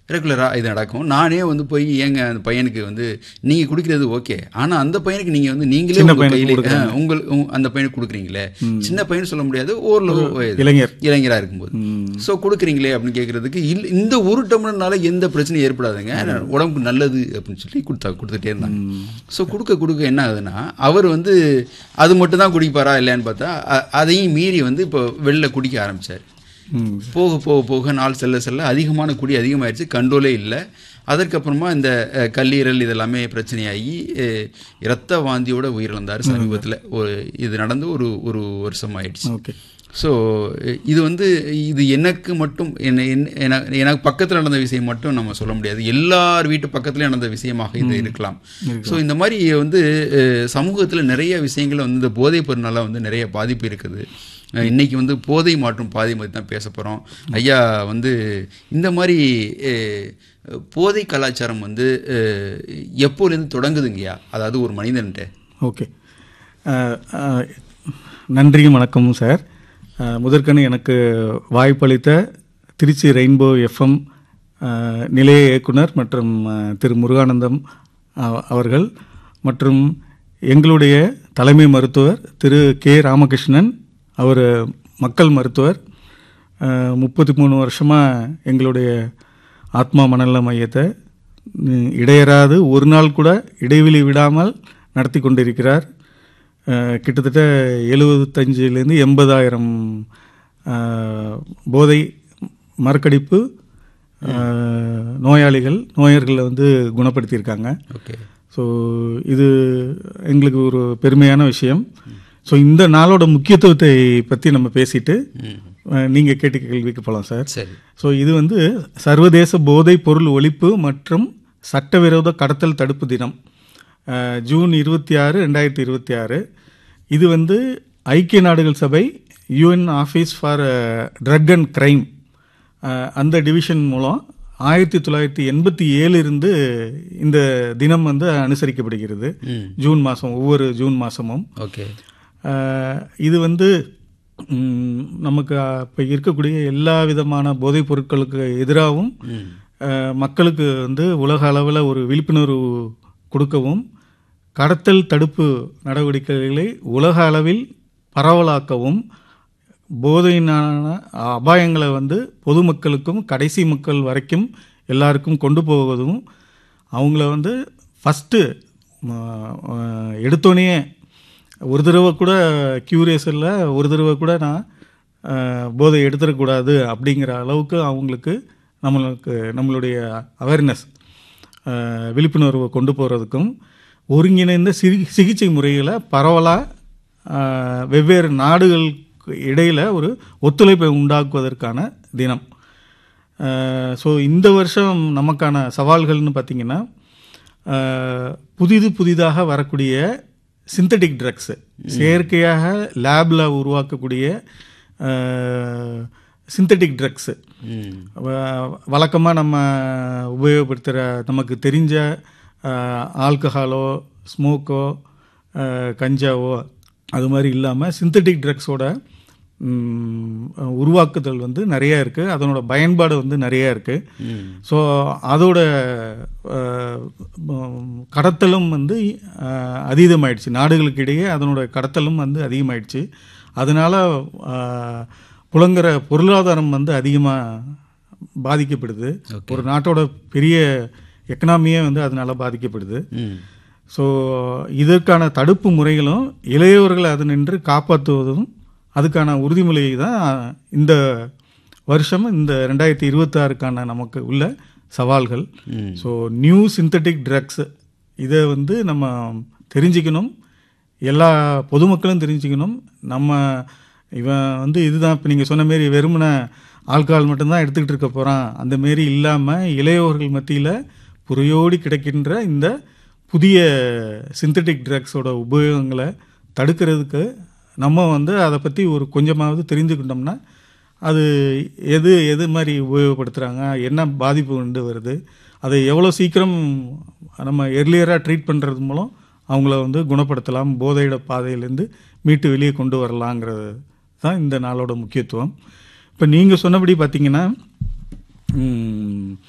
ரெகுலராக இது நடக்கும் நானே வந்து போய் ஏங்க அந்த பையனுக்கு வந்து நீங்கள் குடிக்கிறது ஓகே ஆனால் அந்த பையனுக்கு நீங்கள் வந்து நீங்களே சின்ன உங்க பையனுக்கு கையிலே ஆ, உங்கள் உங்க- அந்த பையனுக்கு கொடுக்குறீங்களே சின்ன பையன் சொல்ல முடியாது ஓரளவு வயது இளைஞர் இளைஞராக இருக்கும்போது ஸோ கொடுக்குறீங்களே அப்படின்னு கேட்குறதுக்கு இல் இந்த ஒரு டம்ளர்னால எந்த பிரச்சனையும் ஏற்படாதுங்க உடம்புக்கு நல்லது அப்படின்னு சொல்லி கொடுத்தா கொடுத்துட்டே இருந்தாங்க ஸோ கொடுக்க கொடுக்க என்ன ஆகுதுன்னா அவர் வந்து அது மட்டும் தான் குடிப்பாரா இல்லையான்னு பார்த்தா அ- அதையும் மீறி வந்து இப்போ வெளில குடிக்க ஆரம்பிச்சார் ம் போக போக போக நாள் செல்ல செல்ல அதிகமான குடி அதிகமாயிடுச்சு கண்ட்ரோலே இல்லை அதற்கப்புறமா இந்த அஹ், கல்லீரல் இதெல்லாமே பிரச்சனையாகி அஹ், இரத்த வாந்தியோட உயிரிழந்தார் சமீபத்தில் ஒரு இது நடந்து ஒரு ஒரு வருஷம் ஆயிடுச்சு ஓகே ஸோ இது வந்து இது எனக்கு மட்டும் என்ன என்ன- என- எனக்கு பக்கத்தில் நடந்த விஷயம் மட்டும் நம்ம சொல்ல முடியாது எல்லார் வீட்டு பக்கத்துலேயும் நடந்த விஷயமாக இது இருக்கலாம் ஸோ இந்த மாதிரி வந்து சமூகத்தில் நிறைய விஷயங்கள் வந்து இந்த போதைப் பொருளால் வந்து நிறைய பாதிப்பு இருக்குது அஹ் இன்னைக்கு வந்து போதை மாற்றும் பாதை பற்றி தான் பேச போகிறோம் ஐயா வந்து இந்த மாதிரி அஹ், போதை கலாச்சாரம் வந்து அஹ், எப்போலேருந்து தொடங்குதுங்கய்யா அதாவது ஒரு மனிதன்ட்ட ஓகே அஹ், அஹ், நன்றியும் வணக்கமும் சார் அஹ், முதற்கண் எனக்கு வாய்ப்பளித்த திருச்சி ரெயின்போ எஃப்எம் நிலைய இயக்குனர் மற்றும் அஹ், திரு முருகானந்தம் அஹ், அவர்கள் மற்றும் எங்களுடைய தலைமை மருத்துவர் திரு கே ராமகிருஷ்ணன் அவர் மக்கள் மருத்துவர் முப்பத்தி மூணு வருஷமாக எங்களுடைய ஆத்மா மனநல மையத்தை ம், இடையறாது ஒரு நாள் கூட இடைவெளி விடாமல் நடத்தி கொண்டிருக்கிறார் அஹ், கிட்டத்தட்ட எழுபத்தஞ்சிலேருந்து எண்பதாயிரம் போதை மறக்கடிப்பு அஹ், நோயாளிகள் நோயர்களை வந்து குணப்படுத்தியிருக்காங்க ஓகே ஸோ இது எங்களுக்கு ஒரு பெருமையான விஷயம் ஸோ இந்த நாளோட முக்கியத்துவத்தை பற்றி நம்ம பேசிட்டு நீங்கள் கேட்ட கேள்விக்கு போகலாம் சார் சரி ஸோ இது வந்து சர்வதேச போதைப் பொருள் ஒழிப்பு மற்றும் சட்டவிரோத கடத்தல் தடுப்பு தினம் அஹ், ஜூன் இருபத்தி ஆறு ரெண்டாயிரத்தி இருபத்தி ஆறு இது வந்து ஐக்கிய நாடுகள் சபை UN office for drug and crime அந்த டிவிஷன் மூலம் ஆயிரத்தி தொள்ளாயிரத்தி எண்பத்தி ஏழு இருந்து இந்த தினம் வந்து அனுசரிக்கப்படுகிறது ம் ஜூன் மாதம் ஒவ்வொரு ஜூன் மாதமும் ஓகே ஆஹ் இது வந்து ம், நமக்கு இப்போ இருக்கக்கூடிய எல்லா விதமான போதைப் பொருட்களுக்கு எதிராகவும் ம் ஆஹ் மக்களுக்கு வந்து உலக அளவில் ஒரு விழிப்புணர்வு கொடுக்கவும் கடத்தல் தடுப்பு நடவடிக்கைகளை உலக அளவில் பரவலாக்கவும் போதையினான அபாயங்களை வந்து பொதுமக்களுக்கும் கடைசி மக்கள் வரைக்கும் எல்லாருக்கும் கொண்டு போவதும் அவங்கள வந்து ஃபஸ்ட்டு எடுத்தோடனே ஒரு தடவை கூட கியூரியஸ் இல்லை ஒரு தடவை கூட நான் அஹ், போதை எடுத்துடக்கூடாது அப்படிங்கிற அளவுக்கு அவங்களுக்கு நம்மளுக்கு நம்மளுடைய அவேர்னஸ் விழிப்புணர்வை கொண்டு போகிறதுக்கும் ஒருங்கிணைந்த சிகி சிகிச்சை முறைகளை பரவலாக வெவ்வேறு நாடுகளுக்கு இடையில் ஒரு ஒத்துழைப்பை உண்டாக்குவதற்கான தினம் ஸோ இந்த வருஷம் நமக்கான சவால்கள்னு பார்த்திங்கன்னா அஹ், புதிது புதிதாக வரக்கூடிய சிந்தட்டிக் ட்ரக்ஸு செயற்கையாக லேபில் உருவாக்கக்கூடிய சிந்தட்டிக் ட்ரக்ஸு ம் வழக்கமாக நம்ம உபயோகப்படுத்துகிற நமக்கு தெரிஞ்ச ஆல்கஹாலோ ஸ்மோக்கோ கஞ்சாவோ அது மாதிரி இல்லாமல் சிந்தட்டிக் ட்ரக்ஸோட உருவாக்குதல் வந்து நிறையா இருக்குது அதனோட பயன்பாடு வந்து நிறையா இருக்குது ம் ஸோ அதோட அஹ், ம், கடத்தலும் வந்து அஹ், அதீதமாயிடுச்சு நாடுகளுக்கு இடையே அதனோட கடத்தலும் வந்து அதிகமாயிடுச்சு அதனால அஹ், புலங்குற பொருளாதாரம் வந்து அதிகமாக பாதிக்கப்படுது ஒரு நாட்டோட பெரிய எக்கனாமியே வந்து அதனால பாதிக்கப்படுது ம் ஸோ இதற்கான தடுப்பு முறைகளும் இளையவர்களை அது நின்று காப்பாற்றுவதும் அதுக்கான உறுதிமொழியை தான் இந்த வருஷம் இந்த ரெண்டாயிரத்தி இருபத்தாறுக்கான நமக்கு உள்ள சவால்கள் ம் ஸோ நியூ சிந்தட்டிக் ட்ரக்ஸ் இதை வந்து நம்ம தெரிஞ்சுக்கணும் எல்லா பொதுமக்களும் தெரிஞ்சுக்கணும் நம்ம இவன் வந்து இதுதான் இப்போ நீங்கள் சொன்ன மாரி வெறுமன ஆல்கஹால் மட்டும்தான் எடுத்துக்கிட்டு இருக்க போகிறான் அந்த மாரி இல்லாமல் இளையோர்கள் மத்தியில் புறையோடி கிடைக்கின்ற இந்த புதிய சிந்தட்டிக் ட்ரக்ஸோட உபயோகங்களை தடுக்கிறதுக்கு நம்ம வந்து அதை பற்றி ஒரு கொஞ்சமாவது தெரிஞ்சுக்கிட்டோம்னா அது எது எது மாதிரி உபயோகப்படுத்துகிறாங்க என்ன பாதிப்பு கொண்டு வருது அதை எவ்வளோ சீக்கிரம் நம்ம எர்லியராக ட்ரீட் பண்ணுறது மூலம் அவங்கள வந்து குணப்படுத்தலாம் போதையிட பாதையிலேருந்து மீட்டு வெளியே கொண்டு வரலாங்கிறது தான் இந்த நாளோட முக்கியத்துவம் இப்போ நீங்கள் சொன்னபடி பார்த்தீங்கன்னா